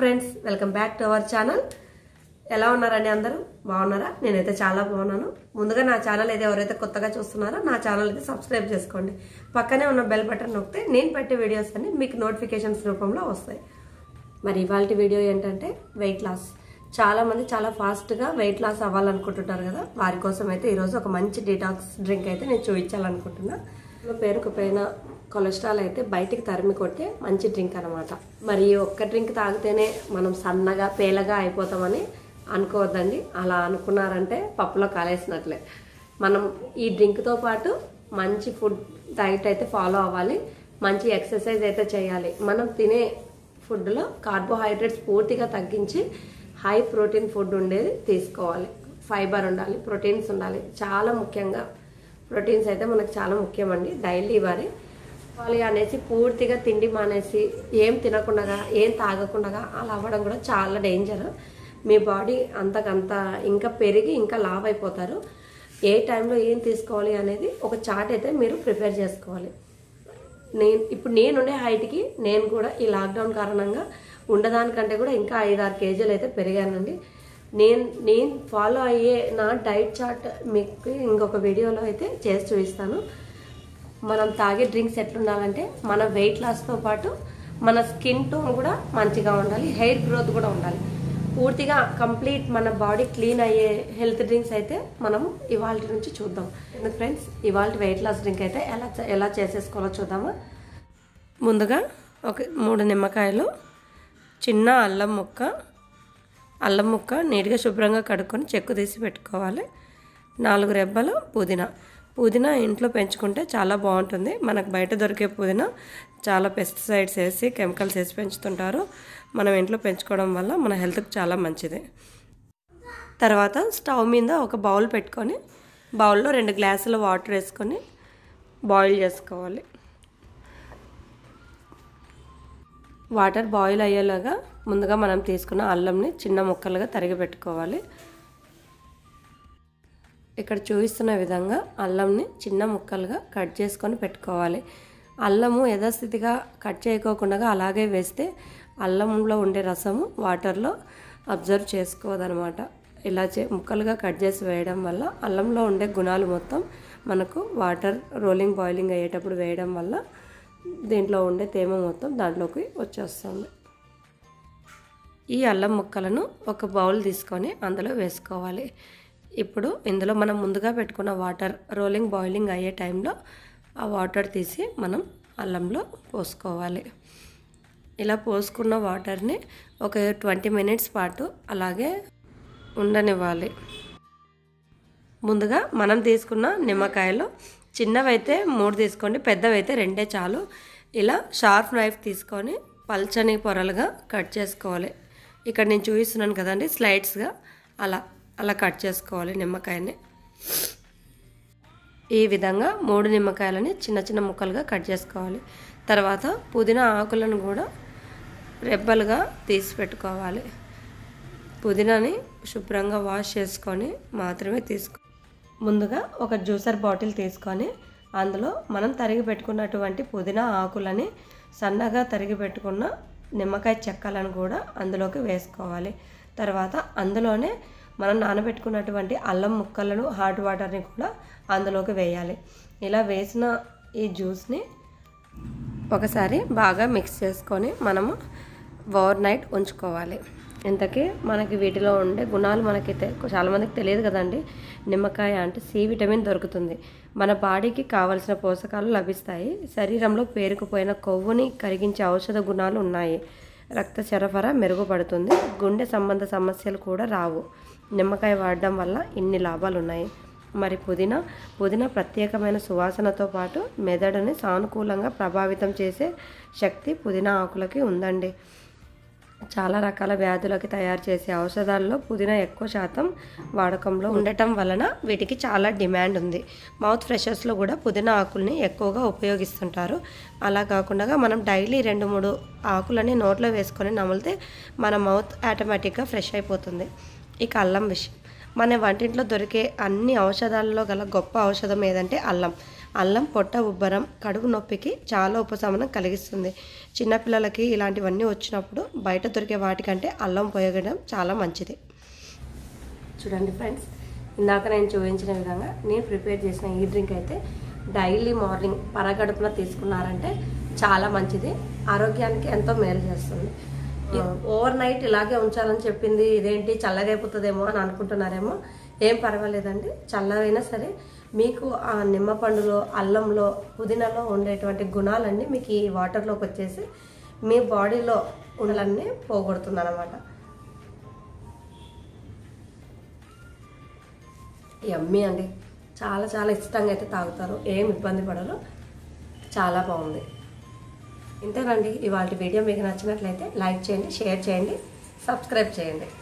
friends welcome back to our channel ఎలా ఉన్నారండి అందరూ బాగున్నారా నేనైతే చాలా బాగున్నాను ముందుగా నా ఛానల్ అయితే ఎవరైతే కొత్తగా చూస్తున్నారో నా ఛానల్ అయితే సబ్స్క్రైబ్ చేసుకోండి పక్కనే ఉన్న బెల్ బటన్ నొక్కితే నేను పెట్టే వీడియోస్ అన్ని మీకు నోటిఫికేషన్స్ రూపంలో వస్తాయి మరి ఇవాళ వీడియో ఏంటంటే వెయిట్ లాస్ చాలా మంది చాలా ఫాస్ట్గా వెయిట్ లాస్ అవ్వాలనుకుంటుంటారు కదా వారి కోసం అయితే ఈరోజు ఒక మంచి డీటాక్స్ డ్రింక్ అయితే నేను చూపించాలనుకుంటున్నా ఇందులో పేరుకుపోయిన కొలెస్ట్రాల్ అయితే బయటికి తరిమి కొట్టే మంచి డ్రింక్ అనమాట మరి ఈ ఒక్క డ్రింక్ తాగితేనే మనం సన్నగా పేలగా అయిపోతామని అనుకోవద్దండి అలా అనుకున్నారంటే పప్పులో కాలేసినట్లే మనం ఈ డ్రింక్తో పాటు మంచి ఫుడ్ డైట్ అయితే ఫాలో అవ్వాలి మంచి ఎక్సర్సైజ్ అయితే చేయాలి మనం తినే ఫుడ్లో కార్బోహైడ్రేట్స్ పూర్తిగా తగ్గించి హై ప్రోటీన్ ఫుడ్ ఉండేది తీసుకోవాలి ఫైబర్ ఉండాలి ప్రోటీన్స్ ఉండాలి చాలా ముఖ్యంగా ప్రోటీన్స్ అయితే మనకు చాలా ముఖ్యమండి డైలీ ఇవ్వాలి వాళ్ళు అనేసి పూర్తిగా తిండి మానేసి ఏం తినకుండా ఏం తాగకుండా అలా అవ్వడం కూడా చాలా డేంజర్ మీ బాడీ అంతకంత ఇంకా పెరిగి ఇంకా లావ్ అయిపోతారు ఏ టైంలో ఏం తీసుకోవాలి అనేది ఒక చార్ట్ అయితే మీరు ప్రిపేర్ చేసుకోవాలి నేను ఇప్పుడు నేనుండే హైట్కి నేను కూడా ఈ లాక్డౌన్ కారణంగా ఉండదానికంటే కూడా ఇంకా ఐదారు కేజీలు అయితే పెరిగానండి నేను నేను ఫాలో అయ్యే నా డైట్ చార్ట్ మీకు ఇంకొక వీడియోలో అయితే చేసి చూపిస్తాను మనం తాగే డ్రింక్స్ ఎట్లుండాలంటే మన వెయిట్ లాస్తో పాటు మన స్కిన్ టోన్ కూడా మంచిగా ఉండాలి హెయిర్ గ్రోత్ కూడా ఉండాలి పూర్తిగా కంప్లీట్ మన బాడీ క్లీన్ అయ్యే హెల్త్ డ్రింక్స్ అయితే మనం ఇవాళ నుంచి చూద్దాం ఫ్రెండ్స్ ఇవాళ వెయిట్ లాస్ డ్రింక్ అయితే ఎలా ఎలా చేసేసుకోవాలో చూద్దామా ముందుగా ఒక మూడు నిమ్మకాయలు చిన్న అల్లం ముక్క అల్లం ముక్క నీట్గా శుభ్రంగా కడుక్కొని చెక్కు తీసి పెట్టుకోవాలి నాలుగు రెబ్బలు పుదీనా పుదీనా ఇంట్లో పెంచుకుంటే చాలా బాగుంటుంది మనకు బయట దొరికే పుదీనా చాలా పెస్టిసైడ్స్ వేసి కెమికల్స్ వేసి పెంచుతుంటారు మనం ఇంట్లో పెంచుకోవడం వల్ల మన హెల్త్కి చాలా మంచిది తర్వాత స్టవ్ మీద ఒక బౌల్ పెట్టుకొని బౌల్లో రెండు గ్లాసుల వాటర్ వేసుకొని బాయిల్ చేసుకోవాలి వాటర్ బాయిల్ అయ్యేలాగా ముందుగా మనం తీసుకున్న అల్లంని చిన్న ముక్కలుగా తరిగి పెట్టుకోవాలి ఇక్కడ చూపిస్తున్న విధంగా అల్లంని చిన్న ముక్కలుగా కట్ చేసుకొని పెట్టుకోవాలి అల్లము యథాస్థితిగా కట్ చేయకోకుండా అలాగే వేస్తే అల్లంలో ఉండే రసము వాటర్లో అబ్జర్వ్ చేసుకోదనమాట ఇలా చే ముక్కలుగా కట్ చేసి వేయడం వల్ల అల్లంలో ఉండే గుణాలు మొత్తం మనకు వాటర్ రోలింగ్ బాయిలింగ్ అయ్యేటప్పుడు వేయడం వల్ల దీంట్లో ఉండే తేమ మొత్తం దాంట్లోకి వచ్చేస్తుంది ఈ అల్లం ముక్కలను ఒక బౌల్ తీసుకొని అందులో వేసుకోవాలి ఇప్పుడు ఇందులో మనం ముందుగా పెట్టుకున్న వాటర్ రోలింగ్ బాయిలింగ్ అయ్యే టైంలో ఆ వాటర్ తీసి మనం అల్లంలో పోసుకోవాలి ఇలా పోసుకున్న వాటర్ని ఒక ట్వంటీ మినిట్స్ పాటు అలాగే ఉండనివ్వాలి ముందుగా మనం తీసుకున్న నిమ్మకాయలు చిన్నవైతే మూడు తీసుకోండి పెద్దవైతే రెండే చాలు ఇలా షార్ప్ నైఫ్ తీసుకొని పల్చని పొరలుగా కట్ చేసుకోవాలి ఇక్కడ నేను చూపిస్తున్నాను కదండి స్లైడ్స్గా అలా అలా కట్ చేసుకోవాలి నిమ్మకాయని ఈ విధంగా మూడు నిమ్మకాయలని చిన్న చిన్న ముక్కలుగా కట్ చేసుకోవాలి తర్వాత పుదీనా ఆకులను కూడా రెబ్బలుగా తీసి పెట్టుకోవాలి పుదీనాని శుభ్రంగా వాష్ చేసుకొని మాత్రమే తీసుకో ముందుగా ఒక జ్యూసర్ బాటిల్ తీసుకొని అందులో మనం తరిగి పెట్టుకున్నటువంటి పుదీనా ఆకులని సన్నగా తరిగి పెట్టుకున్న నిమ్మకాయ చెక్కలను కూడా అందులోకి వేసుకోవాలి తర్వాత అందులోనే మనం నానబెట్టుకున్నటువంటి అల్లం ముక్కలను హాట్ వాటర్ని కూడా అందులోకి వేయాలి ఇలా వేసిన ఈ జ్యూస్ని ఒకసారి బాగా మిక్స్ చేసుకొని మనము ఓవర్ నైట్ ఉంచుకోవాలి ఇంతకీ మనకి వీటిలో ఉండే గుణాలు మనకి చాలామందికి తెలియదు కదండి నిమ్మకాయ అంటే సి విటమిన్ దొరుకుతుంది మన బాడీకి కావలసిన పోషకాలు లభిస్తాయి శరీరంలో పేరుకుపోయిన కొవ్వుని కరిగించే ఔషధ గుణాలు ఉన్నాయి రక్త సరఫరా మెరుగుపడుతుంది గుండె సంబంధ సమస్యలు కూడా రావు నిమ్మకాయ వాడడం వల్ల ఇన్ని లాభాలు ఉన్నాయి మరి పుదీనా పుదీనా ప్రత్యేకమైన సువాసనతో పాటు మెదడుని సానుకూలంగా ప్రభావితం చేసే శక్తి పుదీనా ఆకులకి ఉందండి చాలా రకాల వ్యాధులకి తయారు చేసే ఔషధాల్లో పుదీనా ఎక్కువ శాతం వాడకంలో ఉండటం వలన వీటికి చాలా డిమాండ్ ఉంది మౌత్ ఫ్రెషర్స్లో కూడా పుదీనా ఆకుల్ని ఎక్కువగా ఉపయోగిస్తుంటారు అలా కాకుండా మనం డైలీ రెండు మూడు ఆకులని నోట్లో వేసుకొని నమిలితే మన మౌత్ ఆటోమేటిక్గా ఫ్రెష్ అయిపోతుంది ఇక అల్లం విషయం మన వంటింట్లో దొరికే అన్ని ఔషధాలలో గల గొప్ప ఔషధం ఏదంటే అల్లం అల్లం పొట్ట ఉబ్బరం కడుపు నొప్పికి చాలా ఉపశమనం కలిగిస్తుంది చిన్నపిల్లలకి ఇలాంటివన్నీ వచ్చినప్పుడు బయట దొరికే వాటికంటే అల్లం పోయగడం చాలా మంచిది చూడండి ఫ్రెండ్స్ ఇందాక నేను చూపించిన విధంగా నేను ప్రిపేర్ చేసిన ఈ డ్రింక్ అయితే డైలీ మార్నింగ్ పరగడుపున తీసుకున్నారంటే చాలా మంచిది ఆరోగ్యానికి ఎంతో మేలు చేస్తుంది ఓవర్ నైట్ ఇలాగే ఉంచాలని చెప్పింది ఇదేంటి చల్లగైపోతుందేమో అని అనుకుంటున్నారేమో ఏం పర్వాలేదండి చల్లగైనా సరే మీకు ఆ నిమ్మ పండులో అల్లంలో పుదీనాలో ఉండేటువంటి గుణాలన్నీ మీకు ఈ వాటర్లోకి వచ్చేసి మీ బాడీలో ఉండలన్నీ పోగొడుతుంది అనమాట యమ్మీ అండి చాలా చాలా ఇష్టంగా అయితే తాగుతారు ఏం ఇబ్బంది పడరు చాలా బాగుంది ఇంతేనండి ఇవాళ వీడియో మీకు నచ్చినట్లయితే లైక్ చేయండి షేర్ చేయండి సబ్స్క్రైబ్ చేయండి